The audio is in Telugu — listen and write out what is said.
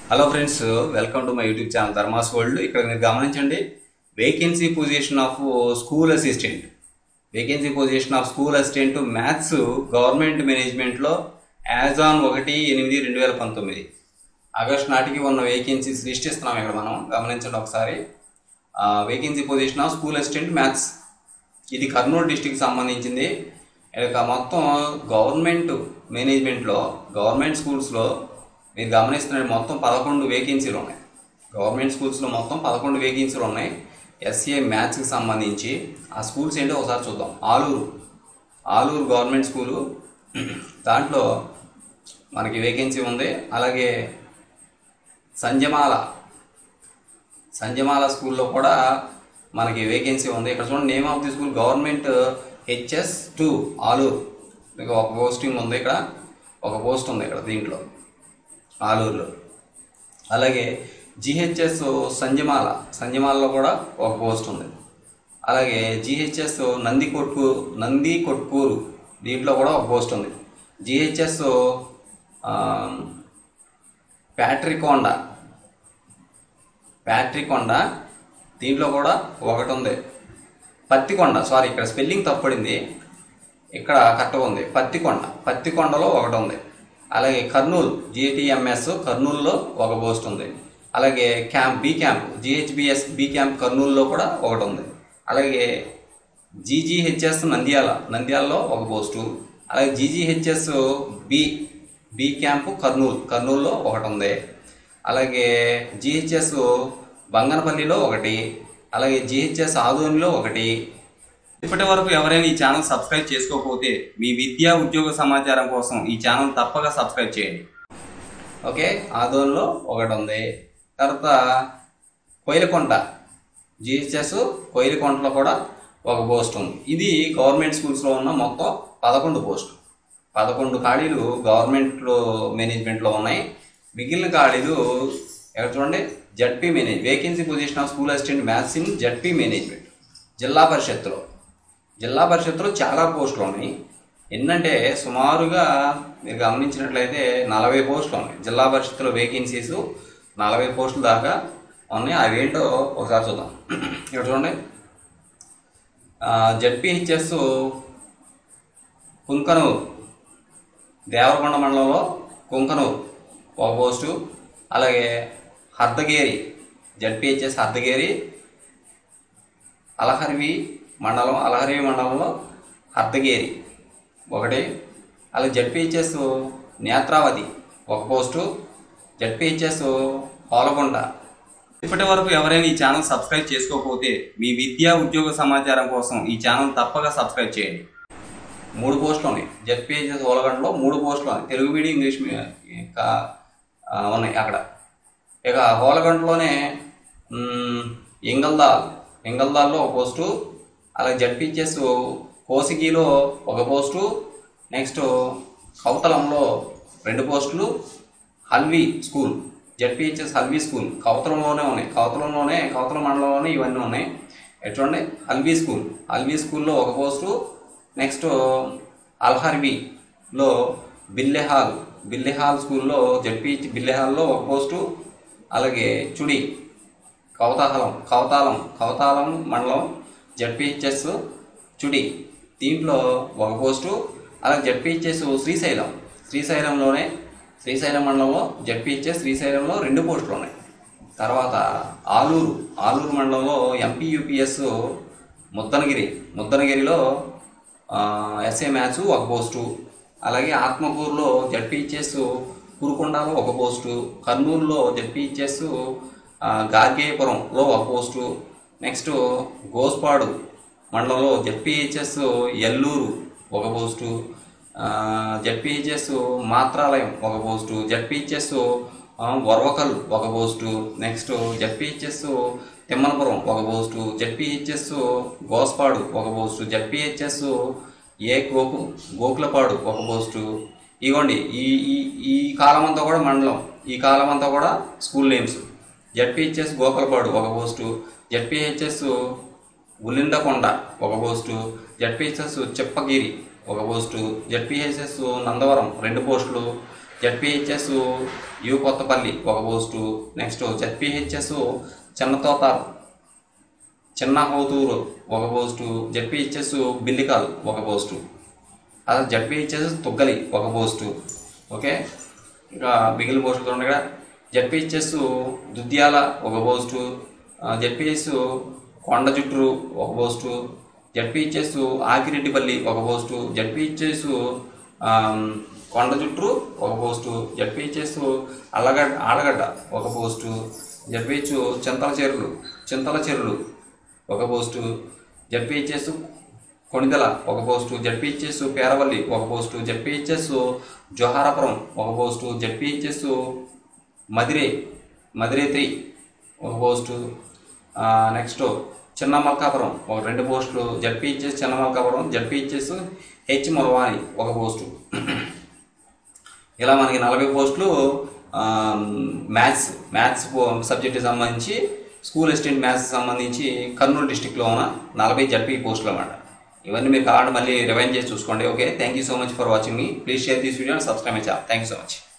hello friends welcome to my YouTube channel Dharma's world ఇక్కడ మీరు గమనించండి vacancy position of school assistant vacancy position of school assistant maths government మేనేజ్మెంట్లో యాజ్ ఆన్ ఒకటి ఎనిమిది రెండు వేల పంతొమ్మిది ఆగస్ట్ నాటికి ఉన్న వేకెన్సీస్ లిస్ట్ ఇస్తున్నాం ఇక్కడ మనం గమనించండి ఒకసారి vacancy position of school assistant maths ఇది కర్నూలు డిస్టిక్ సంబంధించింది ఇక మొత్తం గవర్నమెంట్ మేనేజ్మెంట్లో గవర్నమెంట్ స్కూల్స్లో మీరు గమనిస్తున్న మొత్తం పదకొండు వేకెన్సీలు ఉన్నాయి గవర్నమెంట్ స్కూల్స్లో మొత్తం పదకొండు వేకెన్సీలు ఉన్నాయి ఎస్ఏ మ్యాథ్స్కి సంబంధించి ఆ స్కూల్స్ ఏంటో ఒకసారి చూద్దాం ఆలూరు ఆలూరు గవర్నమెంట్ స్కూలు దాంట్లో మనకి వేకెన్సీ ఉంది అలాగే సంజమాల సంజమాల స్కూల్లో కూడా మనకి వేకెన్సీ ఉంది ఇక్కడ చూడండి name of the school government HS two Aluru మీకు ఒక పోస్టింగ్ ఉంది ఇక్కడ ఒక పోస్ట్ ఉంది ఇక్కడ దీంట్లో ఆలూరులో అలాగే జిహెచ్ఎస్ సంజమాల సంజమాలలో కూడా ఒక పోస్ట్ ఉంది అలాగే జిహెచ్ఎస్ నంది కొట్కు నంది కొట్కూరు దీంట్లో కూడా ఒక పోస్ట్ ఉంది జిహెచ్ఎస్ ప్యాట్రికోండ ప్యాట్రికొండ దీంట్లో కూడా ఒకటి ఉంది పత్తికొండ సారీ ఇక్కడ స్పెల్లింగ్ తప్పడింది ఇక్కడ కరెక్ట్గా ఉంది పత్తికొండ పత్తికొండలో ఒకటి ఉంది అలాగే కర్నూలు జిటిఎంఎస్ కర్నూలులో ఒక పోస్ట్ ఉంది అలాగే camp B camp GHBS B camp కర్నూలులో కూడా ఒకటి ఉంది అలాగే జీజీహెచ్ఎస్ నంద్యాల నంద్యాలలో ఒక పోస్టు అలాగే GGHS B B camp Kurnool కర్నూలులో ఒకటి ఉంది అలాగే జిహెచ్ఎస్ బంగనపల్లిలో ఒకటి అలాగే జిహెచ్ఎస్ ఆదోనిలో ఒకటి ఇప్పటి వరకు ఎవరైనా ఈ ఛానల్ సబ్స్క్రైబ్ చేసుకోకపోతే మీ విద్యా ఉద్యోగ సమాచారం కోసం ఈ ఛానల్ తప్పక సబ్స్క్రైబ్ చేయండి ఓకే ఆదోన్లో ఒకటి ఉంది తర్వాత కోయిలకొంట జిహెచ్ఎస్ కోయిలకొంటలో కూడా ఒక పోస్ట్ ఉంది ఇది గవర్నమెంట్ స్కూల్స్లో ఉన్న మొత్తం పదకొండు పోస్టులు పదకొండు ఖాళీలు గవర్నమెంట్లో మేనేజ్మెంట్లో ఉన్నాయి మిగిలిన ఖాళీలు ఎక్కడ చూడండి ZP manage vacancy position of school assistant maths in ZP management జిల్లా పరిషత్తులో జిల్లా పరిషత్తులో చాలా పోస్టులు ఉన్నాయి ఎన్నంటే సుమారుగా మీరు గమనించినట్లయితే నలభై పోస్టులు ఉన్నాయి జిల్లా పరిషత్తులో వేకెన్సీస్ నలభై పోస్టుల దాకా ఉన్నాయి అవేంటో ఒకసారి చూద్దాం ఇక్కడ చూడండి జడ్పీహెచ్ఎస్ కుంకనూరు దేవరకొండ మండలంలో కుంకనూరు ఒక పోస్టు అలాగే హర్దగేరి జడ్పీహెచ్ఎస్ హర్దగేరి అలహర్వి మండలం అలహర్వి మండలంలో హర్దగేరి ఒకటి అలాగే జడ్పీహెచ్ఎస్ నేత్రావతి ఒక పోస్టు జడ్పీహెచ్ఎస్ పాలకొండ ఇప్పటి వరకు ఎవరైనా ఈ ఛానల్ సబ్స్క్రైబ్ చేసుకోకపోతే మీ విద్యా ఉద్యోగ సమాచారం కోసం ఈ ఛానల్ తప్పక సబ్స్క్రైబ్ చేయండి మూడు పోస్టులు ఉన్నాయి జెడ్పీహెచ్ఎస్ ఓలగండలో మూడు పోస్టులు ఉన్నాయి తెలుగు మీడియం ఇంగ్లీష్ మీడియం ఇంకా ఆ, ఉన్నాయి అక్కడ ఇక హోలగంటలోనే ఎంగల్దాల్ ఎంగల్దాల్లో ఒక పోస్టు అలాగే జడ్పీహెచ్ఎస్ కోసిగిలో ఒక పోస్టు నెక్స్ట్ కౌతలంలో రెండు పోస్టులు Halvi school ZPHS Halvi school కౌతలంలోనే ఉన్నాయి కౌతలంలోనే కౌతలం మండలంలోనే ఇవన్నీ ఉన్నాయి ఎటు చూడండి హల్వీ స్కూల్ హల్వీ స్కూల్లో ఒక పోస్టు నెక్స్ట్ అల్హర్బీలో బిల్లెహాల్ బిల్లెహాల్ స్కూల్లో జడ్పీహెచ్ బిల్లెహాల్లో ఒక పోస్టు అలాగే చుడి కవతాహలం కవతాలం కవతాలం మండలం జడ్పీహెచ్ఎస్ చుడి దీంట్లో ఒక పోస్టు అలాగే జడ్పీహెచ్ఎస్ శ్రీశైలం శ్రీశైలంలోనే శ్రీశైలం మండలంలో జడ్పీహెచ్ఎస్ శ్రీశైలంలో రెండు పోస్టులు ఉన్నాయి తర్వాత ఆలూరు ఆలూరు మండలంలో ఎంపీయూపీఎస్ ముద్దనగిరి ముద్దనగిరిలో ఎస్ఏ మ్యాథ్స్ ఒక పోస్టు అలాగే ఆత్మకూరులో జడ్పీహెచ్ఎస్ కురుకొండలో ఒక పోస్టు కర్నూలులో జడ్పీహెచ్ఎస్ గార్గేయపురంలో ఒక పోస్టు నెక్స్ట్ గోస్పాడు మండలంలో జడ్పీహెచ్ఎస్ ఎల్లూరు ఒక పోస్టు జడ్పీహెచ్ఎస్ మాత్రాలయం ఒక పోస్టు జడ్పీహెచ్ఎస్ వరవకల్ ఒక పోస్టు నెక్స్ట్ జడ్పీహెచ్ఎస్ తిమ్మనపురం ఒక పోస్టు జడ్పీహెచ్ఎస్ గోస్పాడు ఒక పోస్టు జడ్పీహెచ్ఎస్ ఏ గోకు గోకులపాడు ఒక పోస్టు ఇగోండి ఈ ఈ ఈ కాలం అంతా కూడా మండలం ఈ కాలం అంతా కూడా స్కూల్ నేమ్స్ జడ్పీహెచ్ఎస్ గోకులపాడు ఒక పోస్టు జడ్పీహెచ్ఎస్ ఉలిందకొండ ఒక పోస్టు జడ్పీహెచ్ఎస్ చెప్పగిరి ఒక పోస్టు జడ్పీహెచ్ఎస్ నందవరం రెండు పోస్టులు జడ్పిహెచ్ఎస్ యు కొత్తపల్లి ఒక పోస్టు నెక్స్ట్ జడ్పిహెచ్ఎస్ చిన్నతోతారు చిన్న హౌతూరు ఒక పోస్టు జడ్పిహెచ్ఎస్ బిల్లికాల్ ఒక పోస్టు అలా జడ్పిహెచ్ఎస్ తుగ్గలి ఒక పోస్టు ఓకే ఇంకా మిగిలిన పోస్టులు ఉన్నాయి కదా జడ్పిహెచ్ఎస్ దుద్యాల ఒక పోస్టు జడ్పిహెచ్ కొండ జుట్టు ఒక పోస్టు జడ్పిహెచ్ఎస్ ఆకిరెడ్డిపల్లి ఒక పోస్టు జడ్పిహెచ్ఎస్ కొండ జుట్టు ఒక పోస్టు జడ్పిహెచ్ఎస్ అల్లగడ్డ ఆలగడ్డ ఒక పోస్టు జడ్పిహెచ్ చింతల చెరువులు చింతల చెరువులు ఒక పోస్టు జడ్పిహెచ్ఎస్ కొణిదల ఒక పోస్టు జడ్పిహెచ్ఎస్ పేరవల్లి ఒక పోస్టు జడ్పిహెచ్ఎస్ జోహారపురం ఒక పోస్టు జడ్పిహెచ్ఎస్ మదిరే మదిరేతి ఒక పోస్టు ఆ, నెక్స్ట్ చిన్న మల్కాపురం ఒక రెండు పోస్టులు జడ్పిహెచ్ఎస్ చిన్న మల్కాపురం జడ్పిహెచ్ఎస్ హెచ్ మొలవాణి ఒక పోస్టు ఇలా మనకి నలభై పోస్టులు మ్యాథ్స్ మ్యాథ్స్ సబ్జెక్ట్కి సంబంధించి స్కూల్ అసిస్టెంట్ మ్యాథ్స్ సంబంధించి కర్నూలు డిస్టిక్లో ఉన్న నలభై జడ్పీ పోస్టులు అన్నమాట ఇవన్నీ మీరు కావాలంటే మళ్ళీ రివైండ్ చేసి చూసుకోండి okay thank you so much for watching మీ please share this video and subscribe my channel thank you so much